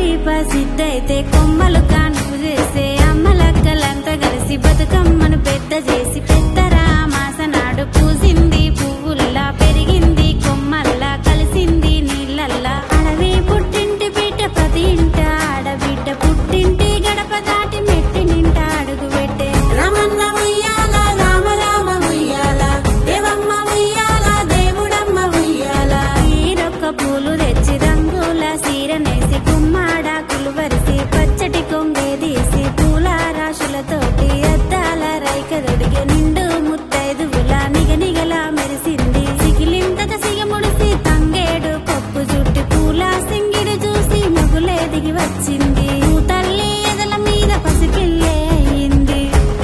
దీప సిద్ధైతే కొమ్మలు కానుపు చేసే అమ్మలక్కలంతా కలిసి బతుకమ్మను పెద్ద చేసి పెద్దరా మాసనాడు పూసింది పువ్వుల్లా పెరిగింది కొమ్మల్లా కలిసింది నీళ్ళల్లా అడవి పుట్టింటి బిడ్డ పది ఇంట ఆడబిడ్డ పుట్టింటి గడప దాటి మెట్టి నింట అడుగు పెట్టే రమణ ఉయ్యాల రామ రామ ఉయ్యాల దేవమ్మ ఉయ్యాల దేవుడమ్మ ఉయ్యాల ఈరొక్క పూలు తెచ్చి రంగుల సీరనేసి గుమ్మాడాకులు వరిసి పచ్చటి కొంగేదీసి పూల రాశులతోటి అద్దాల రైక దొడిగే నిండు ముత్తైదువుల నిగనిగల మెరిసింది సిగిలింతక సిగముడిసి తంగేడు పప్పు జుట్టి పూల సింగిడి చూసి మొగులే దిగి వచ్చింది తల్లి ఎదల మీద పసిపిల్లే అయింది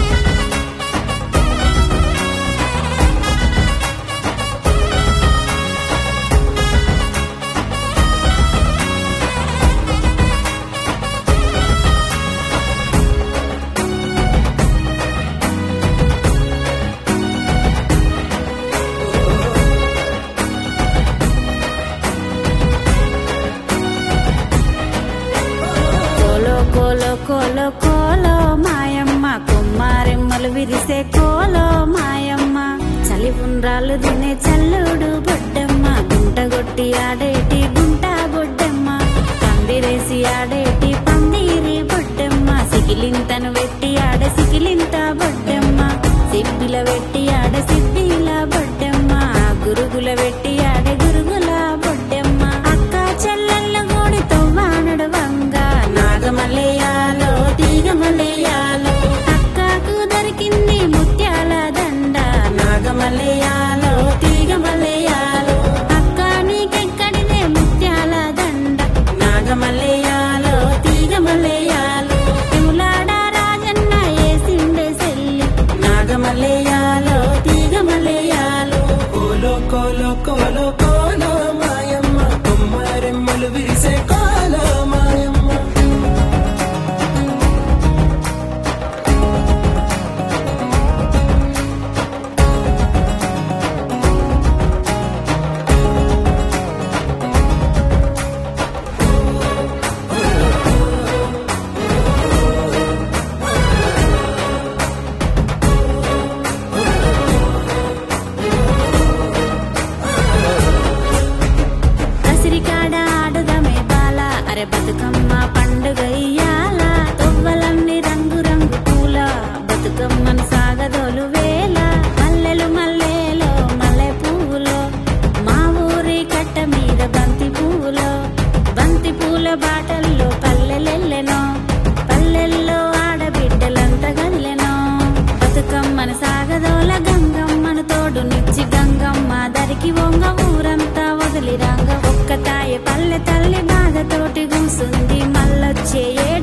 కోలో కోలో కోలో కోలో మాయమ్మ కుమ్మారెమ్మలు విరిసే కోలో మాయమ్మ చలి ఉండ్రాలు తినే చల్లుడు బొడ్డమ్మ గుంట కొట్టి ఆడేటి గుంట బొడ్డమ్మ పందిరేసి ఆడేటి పందిరి బొడ్డమ్మ సిగిలింతను వెట్టి ఆడ సిగిలింత బొడ్డమ్మ సిబ్బిల వెట్టి ఆడ సిబ్బిల బొడ్డమ్మ గురుగుల వెట్టి ఆడ గురుగుల బొడ్డమ్మ అక్క చెల్లెళ్ళ గూడి తవ్వానడు వంగ నాగమలయాలో తీగమలయాలో అక్కకు దొరికింది ముత్యాల దండ నాగమలయాలో తీగమలయాలో అక్క నీకెక్కడిదే ముత్యాల దండ నాగమలయాలో తీగమలయాలో పూలాడ రాజన్న ఏసిండే సెల్లి నాగమలయాలో తీగమలయాలో కోలో కోలో కోలో కోలో మాయమ్మ కొమ్మరెమ్మలు విరిసే కోలో మాయమ్మ కసిరికాడ ఆడుదమే బాల అరే బతుకమ్మ పండుగ ఇయ్యాల తొవ్వలన్నీ రంగు రంగు పూల బతుకమ్మను సాగదోలు వేల మల్లెలు మల్లెలో మల్లె పువ్వులో మా ఊరి కట్ట మీద బంతి పువ్వులో బంతి పూల బాటల్లో పల్లెలెల్లెనో పల్లెల్లో ఆడబిడ్డలంతా గదిలెనో బతుకమ్మను సాగదోల గంగమ్మను తోడు నిచ్చి గంగమ్మ దరికి వంగ ఊరంతా వదిలి రంగ ఒక్క తాయి పల్లె తల్లి బాధతోటి కూసుంది మళ్ళొచ్చే